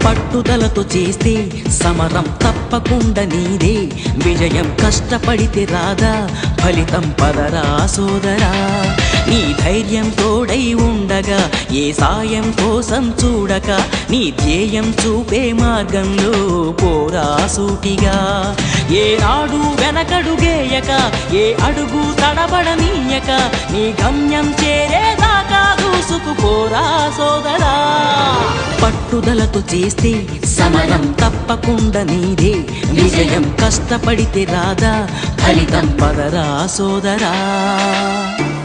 పట్టుదలతో చేస్తే సమరం తప్పకుండా నీదే విజయం కష్టపడితే రాదా ఫలితం పదరా సోదరా నీ ధైర్యం తోడై ఉండగా ఏ సాయం కోసం చూడక నీ ధ్యేయం చూపే మార్గంలో పోరా సూటిగా ఏ నాడు వెనకడుగేయక ఏ అడుగు తడబడనీయక నీ గమ్యం చేరేదాకా దూసుకుపోరా సోదరా పట్టుదలతో చేస్తే సమరం తప్పకుండా నీదే విజయం కష్టపడితే రాదా ఫలితం పదరా సోదరా